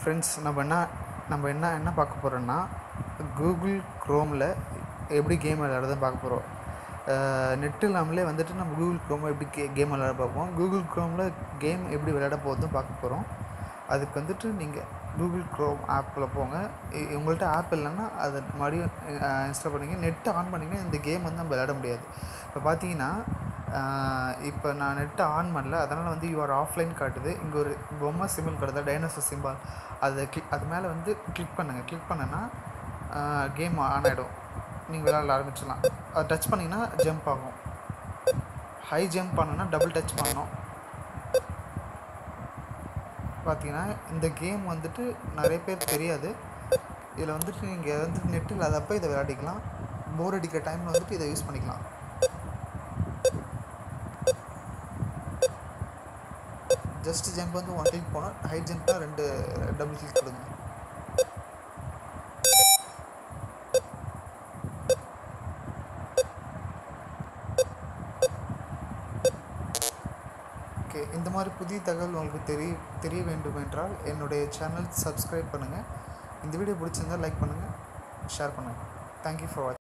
friends நம்ம என்ன நம்ம என்ன என்ன பார்க்க போகிறோன்னா கூகுள் க்ரோமில் எப்படி கேம் விளையாடுறதுன்னு பார்க்க போகிறோம் நெட் இல்லாமலே வந்துட்டு நம்ம கூகுள் க்ரோமில் எப்படி கே கேம் விளையாட பார்ப்போம் கூகுள் க்ரோமில் கேம் எப்படி விளையாட போகுதுன்னு பார்க்க போகிறோம் அதுக்கு வந்துட்டு நீங்கள் கூகுள் க்ரோம் ஆப்பில் போங்க இ- உங்கள்கிட்ட ஆப் இல்லைன்னா அதை மறுபடியும் இன்ஸ்டால் பண்ணிங்க நெட்டு ஆன் பண்ணிங்கன்னா இந்த கேம் வந்து நம்ம விளையாட முடியாது இப்போ பார்த்தீங்கன்னா இப்போ நான் நெட்டை ஆன் பண்ணல அதனால் வந்து யூஆர் ஆஃப்லைன் காட்டுது இங்கே ஒரு பொம்மை சிம்பிள் காட்டுது டைனோசர் சிம்பிள் அதை கிளிக் அது மேலே வந்து கிளிக் பண்ணுங்கள் கிளிக் பண்ணனா கேம் ஆன் ஆகிடும் நீங்கள் விளையாட ஆரம்பிச்சிடலாம் அதை டச் பண்ணிங்கன்னா ஜம்ப் ஆகும் ஹை ஜம்ப் பண்ணணும்னா டபுள் டச் பண்ணணும் பார்த்தீங்கன்னா இந்த கேம் வந்துட்டு நிறைய பேர் தெரியாது இதில் வந்துட்டு நீங்கள் வந்துட்டு நெட் இல்லாதப்போ இதை விளையாடிக்கலாம் போர் அடிக்கிற டைமில் வந்துட்டு இதை யூஸ் பண்ணிக்கலாம் ஜஸ்ட் ஜம்ப் வந்து ஒன் கிளிக் போனால் ஹை ஜம்ப்னா ரெண்டு டபுள் கிளிக் கொடுங்க ஓகே இந்த மாதிரி புதிய தகவல் உங்களுக்கு தெரிய தெரிய வேண்டும் என்றால் என்னுடைய சேனல் சப்ஸ்கிரைப் பண்ணுங்கள் இந்த வீடியோ பிடிச்சிருந்தால் லைக் பண்ணுங்கள் ஷேர் பண்ணுங்கள் தேங்க்யூ ஃபார் வாட்சிங்